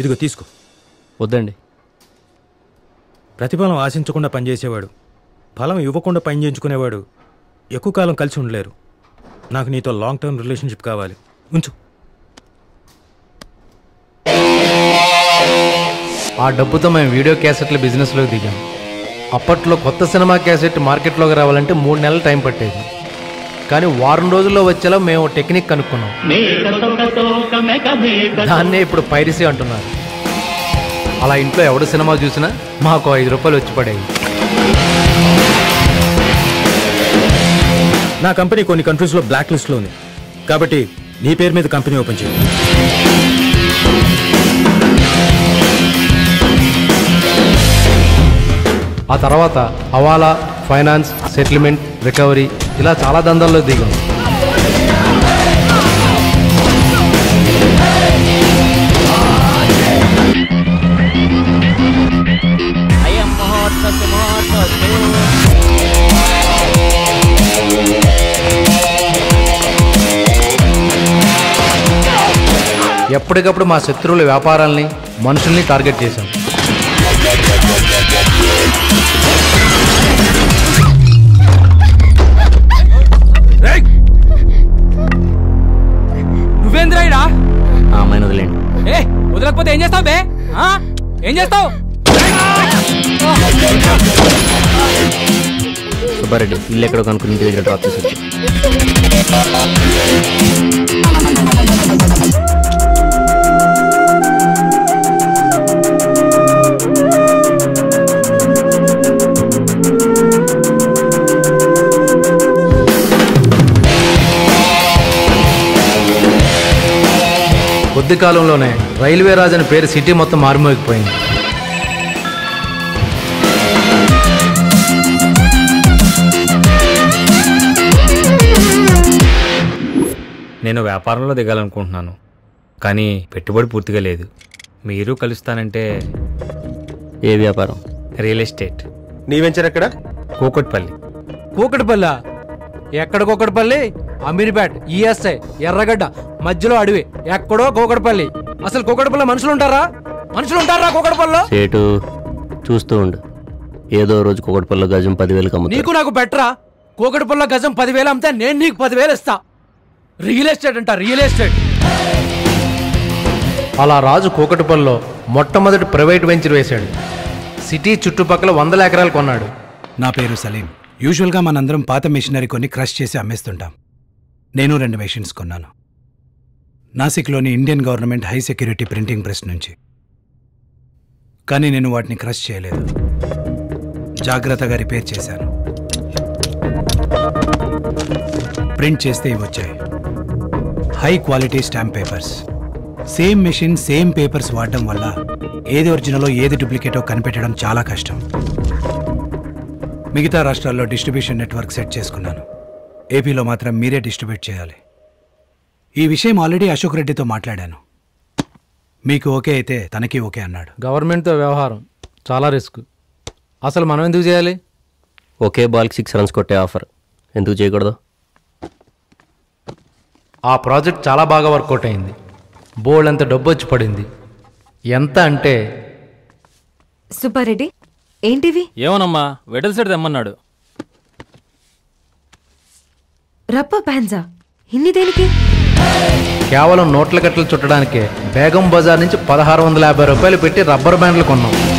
ఇదిగో తీసుకో వద్దండి ప్రతిఫలం ఆశించకుండా పనిచేసేవాడు ఫలం ఇవ్వకుండా పని చేయించుకునేవాడు ఎక్కువ కాలం కలిసి ఉండలేరు నాకు నీతో లాంగ్ టర్మ్ రిలేషన్షిప్ కావాలి ఉంచు ఆ డబ్బుతో మేము వీడియో క్యాసెట్ల బిజినెస్లోకి దిగాం అప్పట్లో కొత్త సినిమా క్యాసెట్ మార్కెట్లోకి రావాలంటే మూడు నెలలు టైం పట్టేది కానీ వారం రోజుల్లో వచ్చేలా మేము టెక్నిక్ కనుక్కున్నాం దాన్నే ఇప్పుడు పైరసీ అంటున్నారు అలా ఇంట్లో ఎవడు సినిమా చూసినా మాకు ఐదు రూపాయలు వచ్చి పడేవి నా కంపెనీ కొన్ని కంట్రీస్లో బ్లాక్ లిస్ట్లో ఉంది కాబట్టి నీ పేరు మీద కంపెనీ ఓపెన్ చేయి ఆ తర్వాత హవాలా ఫైనాన్స్ సెటిల్మెంట్ రికవరీ ఇలా చాలా దందాల్లో దిగాం ఎప్పటికప్పుడు మా శత్రువుల వ్యాపారాల్ని మనుషుల్ని టార్గెట్ చేశాం నువ్వేంద్రాయిడా ఆ అమ్మాయిని వదిలేండి ఏ వదలకపోతే ఏం చేస్తావు బే ఆ? ఏం చేస్తావు సుబ్బారెడ్డి ఇల్లు ఎక్కడో కనుక్కుని ఇంటి దగ్గర డ్రాప్ చేసి కొద్ది కాలంలోనే రైల్వే రాజ్ అనే పేరు సిటీ మొత్తం మారుమోగిపోయింది నేను వ్యాపారంలో దిగాలనుకుంటున్నాను కానీ పెట్టుబడి పూర్తిగా లేదు మీరు కలుస్తానంటే ఏ వ్యాపారం రియల్ ఎస్టేట్ నీ వెంచర్ ఎక్కడ కూకట్పల్లి కూకటిపల్లి ఎక్కడ కూకటిపల్లి అమీర్పేట్ ఈఎస్ఐ ఎర్రగడ్డ మధ్యలో అడవి ఎక్కడో కూకటిపల్లి అసలు కూకటిపల్లి మనుషులు ఉంటారా మనుషులు ఉంటారా కూకటిపల్లిలో సేటు చూస్తూ ఉండు ఏదో రోజు కుకటిపల్లి గజం పదివేలకు అమ్ముతారు నీకు నాకు బెటరా కూకటిపల్లి గజం పదివేలు అమ్మితే నేను నీకు పదివేలు ఇస్తా రియల్ ఎస్టేట్ అంట రియల్ ఎస్టేట్ అలా రాజు కూకటిపల్లిలో మొట్టమొదటి ప్రైవేట్ వెంచర్ వేశాడు సిటీ చుట్టుపక్కల వందల ఎకరాలు కొన్నాడు నా పేరు సలీం యూజువల్గా మనందరం పాత మెషినరీ కొన్ని క్రష్ చేసి అమ్మేస్తుంటాం నేను రెండు మెషిన్స్ కొన్నాను నాసిక్లోని Indian government high security printing press నుంచి కానీ నేను వాటిని క్రష్ చేయలేదు జాగ్రత్తగా రిపేర్ చేశాను ప్రింట్ చేస్తే ఇవి వచ్చాయి high quality stamp papers same machine same papers వాడడం వల్ల ఏది ఒరిజినలో ఏది డూప్లికేటో కనిపెట్టడం చాలా కష్టం మిగతా రాష్ట్రాల్లో డిస్ట్రిబ్యూషన్ నెట్వర్క్ సెట్ చేసుకున్నాను ఏపీలో మాత్రం మీరే డిస్ట్రిబ్యూట్ చేయాలి ఈ విషయం ఆల్రెడీ అశోక్ రెడ్డితో మాట్లాడాను మీకు ఓకే అయితే తనకి ఓకే అన్నాడు గవర్నమెంట్తో వ్యవహారం చాలా రిస్క్ అసలు మనం ఎందుకు చేయాలి ఒకే బాల్కి సిక్స్ రన్స్ కొట్టే ఆఫర్ ఎందుకు చేయకూడదు ఆ ప్రాజెక్ట్ చాలా బాగా వర్కౌట్ అయింది బోల్డ్ అంత డబ్బు వచ్చి పడింది ఎంత అంటే సుబ్బారెడ్డి ఏంటివి ఏమోనమ్మా వెడల్ సెట్ తెమ్మన్నాడు రప్ప ప్యాన్జా ఇన్ని దేనికి కేవలం నోట్ల కట్టలు చుట్టడానికే బేగం బజార్ నుంచి పదహారు వందల యాభై రూపాయలు పెట్టి రబ్బర్ బ్యాండ్లు కొన్నాం